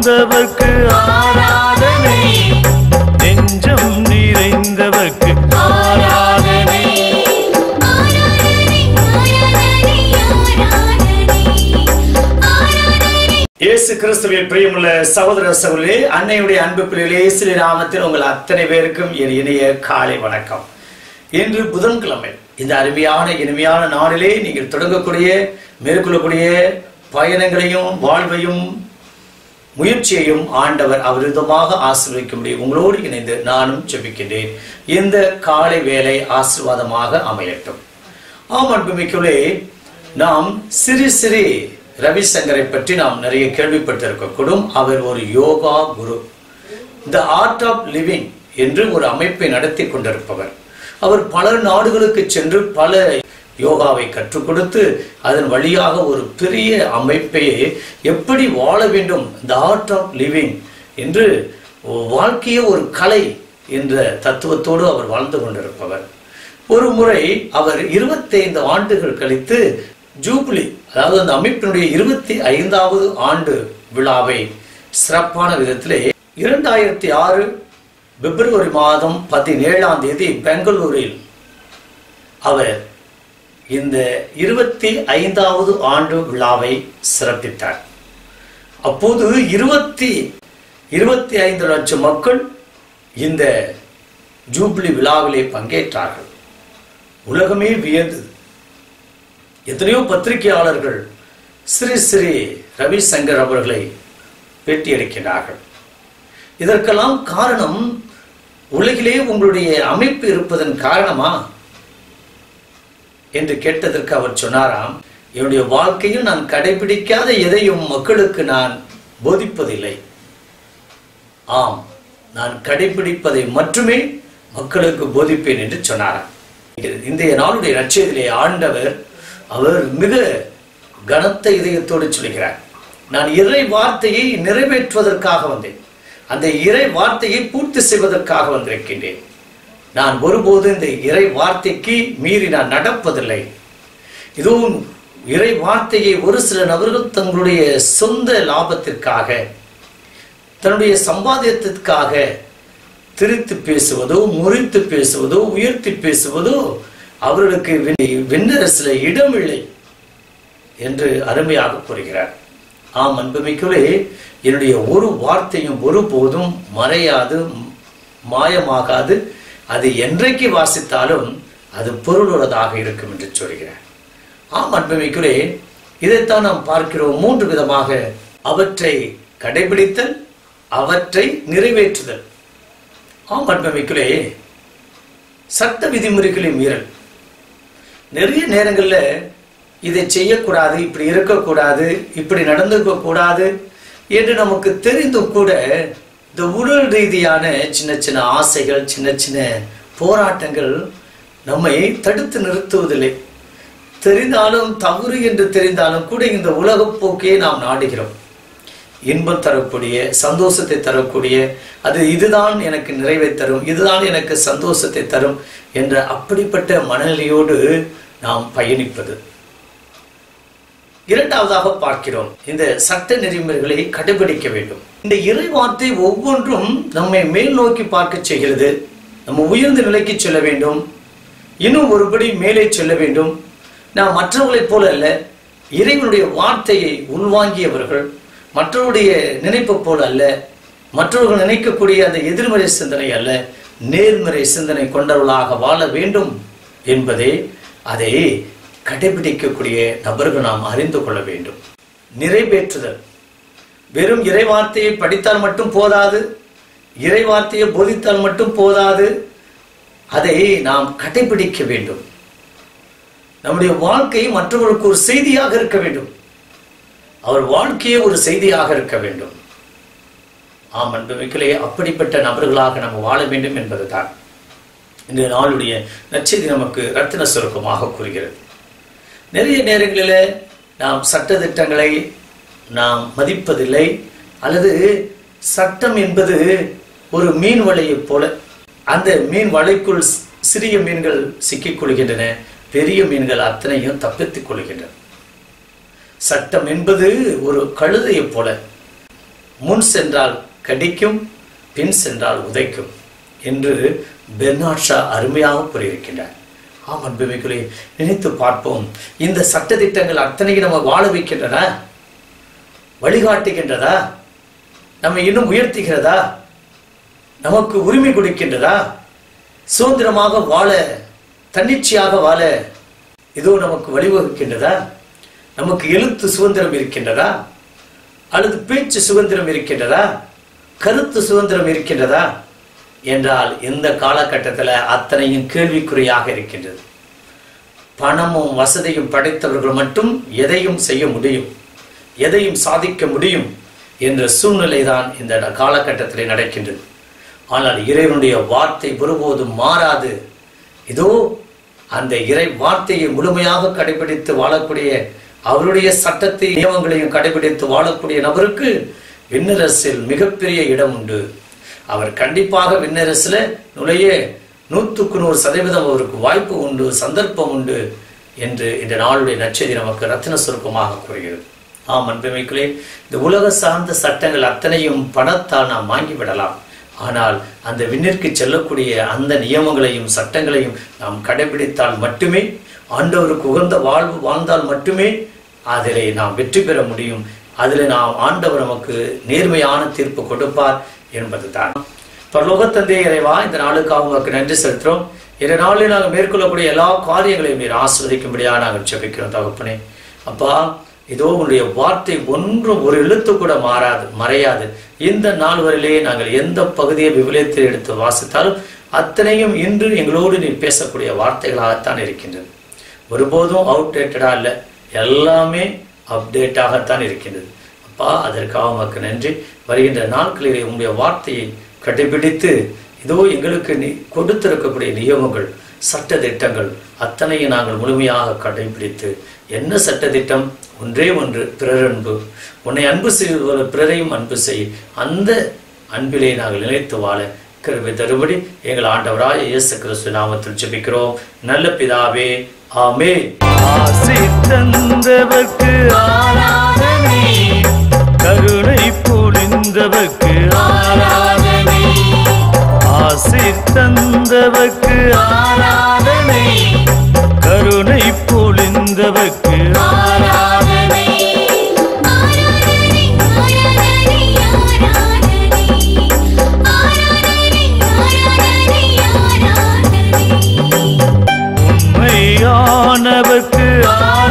ஆண்டவர்க்கு ஆராதனை நெஞ்சம் நிறைந்தவர்க்கு ஆராதனை ஆராதனை ஆராதனை ஆராதனை ஆராதனை இயேசு கிறிஸ்துவின் பிரியமுள்ள சகோதர சகோதரே அன்னையுடைய அன்பு பிள்ளைகளே இயேசு நாமத்தில் உங்கள் அத்தனை பேருக்கும் என் இனிய காலை வணக்கம் இன்று புதன்கிழமை இந்த அருமையான இனிமையான நாளிலே நீங்கள் தொடங்கக்கூடிய மேற்கொள்ளக்கூடிய பயணங்களையும் வாழ்வையும் முயற்சியையும் ஆண்டவர் அவரிதமாக ஆசீர்வதிக்க முடியும் உங்களோடு இணைந்து நானும் ஜெபிக்கின்றேன் இந்த காலை வேலை ஆசீர்வாதமாக அமையட்டும் ஆம் அன்புமிக்கலே நாம் சிறு சிறு ரவிசங்கரை பற்றி நாம் நிறைய கேள்விப்பட்டிருக்கக்கூடும் அவர் ஒரு yoga guru the art of living என்று ஒரு அமைப்பை நடத்தி கொண்டிருப்பவர் அவர் பல நாடுகளுக்கு சென்று பல யோகாவை கற்றுக் கொடுத்து அதன் வழியாக ஒரு பெரிய அமைப்பை எப்படி வாழ வேண்டும் த ஆர்ட் ஆஃப் லிவிங் என்று வாழ்க்கையே ஒரு கலை என்ற தத்துவத்தோடு அவர் வாழ்ந்து கொண்டிருப்பவர் ஒரு முறை அவர் இருபத்தைந்து ஆண்டுகள் கழித்து ஜூப்ளி அதாவது அந்த அமைப்பினுடைய இருபத்தி ஐந்தாவது ஆண்டு விழாவை சிறப்பான விதத்திலே இரண்டாயிரத்தி ஆறு பிப்ரவரி மாதம் பதினேழாம் தேதி பெங்களூரில் அவர் இந்த இருபத்தி ஐந்தாவது ஆண்டு விழாவை சிறப்பித்தார் அப்போது இருபத்தி இருபத்தி ஐந்து லட்சம் மக்கள் இந்த ஜூப்ளி விழாவிலே பங்கேற்றார்கள் உலகமே வியந்தது எத்தனையோ பத்திரிகையாளர்கள் ஸ்ரீ ஸ்ரீ ரவிசங்கர் அவர்களை பேட்டி எடுக்கிறார்கள் இதற்கெல்லாம் காரணம் உலகிலே உங்களுடைய அமைப்பு இருப்பதன் காரணமா என்று கேட்டதற்கு அவர் சொன்னாராம் என்னுடைய வாழ்க்கையில் நான் கடைபிடிக்காத எதையும் மக்களுக்கு நான் போதிப்பதில்லை ஆம் நான் கடைபிடிப்பதை மட்டுமே மக்களுக்கு போதிப்பேன் என்று சொன்னாராம் இன்றைய நாளுடைய நட்சத்திலே ஆண்டவர் அவர் மிக கனத்த இதயத்தோடு சொல்கிறார் நான் இறை வார்த்தையை நிறைவேற்றுவதற்காக வந்தேன் அந்த இறை வார்த்தையை பூர்த்தி செய்வதற்காக வந்திருக்கின்றேன் நான் ஒருபோதும் இந்த இறை வார்த்தைக்கு மீறி நான் நடப்பதில்லை இதுவும் இறை வார்த்தையை ஒரு சில நபர்கள் தங்களுடைய சொந்த லாபத்திற்காக தன்னுடைய சம்பாதியத்திற்காக திரித்து பேசுவதோ முறித்து பேசுவதோ உயர்த்தி பேசுவதோ அவர்களுக்கு வி- விண்ணரசில இடமில்லை என்று அருமையாக கூறுகிறார் ஆம் அன்புமிக்கவே என்னுடைய ஒரு வார்த்தையும் ஒருபோதும் மறையாது மாயமாகாது அது என்றைக்கு வாசித்தாலும் அது பொருளுள்ளதாக இருக்கும் என்று சொல்கிறார் ஆம் அன்புமிக்கவே இதைத்தான் நாம் பார்க்கிறோம் மூன்று விதமாக அவற்றை கடைபிடித்தல் அவற்றை நிறைவேற்றுதல் ஆம் அன்புமிக்கவே சட்ட விதிமுறைகளின் மீறல் நிறைய நேரங்கள்ல இதை செய்யக்கூடாது இப்படி இருக்கக்கூடாது இப்படி நடந்துக்க கூடாது என்று நமக்கு தெரிந்தும் கூட இந்த உடல் ரீதியான சின்ன சின்ன ஆசைகள் சின்ன சின்ன போராட்டங்கள் நம்மை தடுத்து நிறுத்துவதில்லை தெரிந்தாலும் தவறு என்று தெரிந்தாலும் கூட இந்த உலகப் போக்கே நாம் நாடுகிறோம் இன்பம் தரக்கூடிய சந்தோஷத்தை தரக்கூடிய அது இதுதான் எனக்கு நிறைவை தரும் இதுதான் எனக்கு சந்தோஷத்தை தரும் என்ற அப்படிப்பட்ட மனநிலையோடு நாம் பயணிப்பது இரண்டாவதாக பார்க்கிறோம் இந்த சட்ட நெறிமுறைகளை கடைபிடிக்க வேண்டும் இந்த இறை வார்த்தை ஒவ்வொன்றும் நம்மை மேல் நோக்கி பார்க்க செய்கிறது நம்ம உயர்ந்த நிலைக்கு செல்ல வேண்டும் இன்னும் ஒருபடி மேலே செல்ல வேண்டும் நாம் மற்றவர்களைப் போல அல்ல இறைவனுடைய வார்த்தையை உள்வாங்கியவர்கள் மற்றவருடைய நினைப்பு போல அல்ல மற்றவர்கள் நினைக்கக்கூடிய அந்த எதிர்மறை சிந்தனை அல்ல நேர்மறை சிந்தனை கொண்டவர்களாக வாழ வேண்டும் என்பதே அதை கடைபிடிக்கக்கூடிய நபர்கள் நாம் அறிந்து கொள்ள வேண்டும் நிறைவேற்றுதல் வெறும் இறை வார்த்தையை படித்தால் மட்டும் போதாது இறை வார்த்தையை போதித்தால் மட்டும் போதாது அதை நாம் கடைபிடிக்க வேண்டும் நம்முடைய வாழ்க்கை மற்றவர்களுக்கு ஒரு செய்தியாக இருக்க வேண்டும் அவர் வாழ்க்கையே ஒரு செய்தியாக இருக்க வேண்டும் ஆம் அன்புமிக்கலே அப்படிப்பட்ட நபர்களாக நம்ம வாழ வேண்டும் என்பதுதான் இந்த நாளுடைய நற்செய்தி நமக்கு ரத்தின சுருக்கமாக கூறுகிறது நிறைய நேரங்களில் நாம் சட்டதிட்டங்களை நாம் மதிப்பதில்லை அல்லது சட்டம் என்பது ஒரு மீன் வலையைப் போல அந்த மீன் வலைக்குள் சி- சிறிய மீன்கள் சிக்கிக் கொள்கின்றன பெரிய மீன்கள் அத்தனையும் தப்பித்துக் கொள்கின்றன சட்டம் என்பது ஒரு கழுதையைப் போல முன் சென்றால் கடிக்கும் பின் சென்றால் உதைக்கும் என்று பெர்னாட் ஷா அருமையாக கூறியிருக்கின்றார் ஆம் அன்புமிகளே நினைத்து பார்ப்போம் இந்த சட்டதிட்டங்கள் அத்தனையும் நம்ம வாழ வைக்கின்றன வழிகாட்டுகின்றதா நம்மை இன்னும் உயர்த்துகிறதா நமக்கு உரிமை கொடுக்கின்றதா சுதந்திரமாக வாழ தன்னிச்சையாக வாழ இதோ நமக்கு வழிவகுக்கின்றதா நமக்கு எழுத்து சுதந்திரம் இருக்கின்றதா அல்லது பேச்சு சுதந்திரம் இருக்கின்றதா கருத்து சுதந்திரம் இருக்கின்றதா என்றால் இந்த காலகட்டத்தில் அத்தனையும் கேள்விக்குறியாக இருக்கின்றது பணமும் வசதியும் படைத்தவர்கள் மட்டும் எதையும் செய்ய முடியும் எதையும் சாதிக்க முடியும் என்ற சூழ்நிலை தான் இந்த காலகட்டத்தில் நடக்கின்றது ஆனால் இறைவனுடைய வார்த்தை ஒருபோதும் மாறாது இதோ அந்த இறை வார்த்தையை முழுமையாக கடைபிடித்து வாழக்கூடிய அவருடைய சட்டத்தை நியமங்களையும் கடைபிடித்து வாழக்கூடிய நபருக்கு விண்ணரசில் மிகப்பெரிய இடம் உண்டு அவர் கண்டிப்பாக விண்ணரசில் நுழைய நூற்றுக்கு நூறு சதவீதம் அவருக்கு வாய்ப்பு உண்டு சந்தர்ப்பம் உண்டு என்று இந்த நாளுடைய நற்செய்தி நமக்கு ரத்தின சுருக்கமாக கூறுகிறது ஆம் அன்புமைக்குள்ளே இந்த உலக சார்ந்த சட்டங்கள் அத்தனையும் பணத்தால் நாம் வாங்கிவிடலாம் ஆனால் அந்த விண்ணிற்கு செல்லக்கூடிய அந்த நியமங்களையும் சட்டங்களையும் நாம் கடைபிடித்தால் மட்டுமே ஆண்டவருக்கு உகந்த வாழ்வு வாழ்ந்தால் மட்டுமே அதிலே நாம் வெற்றி பெற முடியும் அதில் நாம் ஆண்டவர் நமக்கு நேர்மையான தீர்ப்பு கொடுப்பார் என்பது தான் பரலோகத்தந்தை இறைவா இந்த நாளுக்காக உங்களுக்கு நன்றி செலுத்துகிறோம் இந்த நாளில் நாங்கள் மேற்கொள்ளக்கூடிய எல்லா காரியங்களையும் நீர் ஆஸ்வதிக்கும்படியாக நாங்கள் ஜெபிக்கிறோம் தகப்பனே அப்பா இதோ உங்களுடைய வார்த்தை ஒன்றும் ஒரு எழுத்து கூட மாறாது மறையாது இந்த நாள் வரையிலேயே நாங்கள் எந்த பகுதியை விவிலியத்தில் எடுத்து வாசித்தாலும் அத்தனையும் இன்று எங்களோடு நீ பேசக்கூடிய வார்த்தைகளாகத்தான் இருக்கின்றது ஒருபோதும் அவுடேட்டடா இல்லை எல்லாமே அப்டேட்டாகத்தான் இருக்கின்றது அப்பா அதற்காக உமக்கு நன்றி வருகின்ற நாட்களிலே உங்களுடைய வார்த்தையை கடைபிடித்து இதோ எங்களுக்கு நீ கொடுத்திருக்கக்கூடிய நியமங்கள் சட்ட திட்டங்கள் அத்தனையும் நாங்கள் முழுமையாக கடைபிடித்து என்ன சட்டத்திட்டம் ஒன்றே ஒன்று பிறரன்பு உன்னை அன்பு செய்வது பிறரையும் அன்பு செய் அந்த அன்பிலே நாங்கள் நிலைத்து வாழ கிருபை தருபடி எங்கள் ஆண்டவராய இயேசு கிறிஸ்து நாமத்தில் ஜெபிக்கிறோம் நல்ல பிதாவே ஆமே ஆசை தந்தவர்க்கு ஆராதனை கருணை பொழிந்தவர்க்கு ஆராதனை ஆசை தந்தவர்க்கு ஆராதனை கருணை பொழிந்தவர்க்கு ஆராதனை ஆராதனை ஆராதனை ஆராதனை ஆராதனை ஆராதனை ஆராதனை உண்மையானவர்க்கு ஆராதனை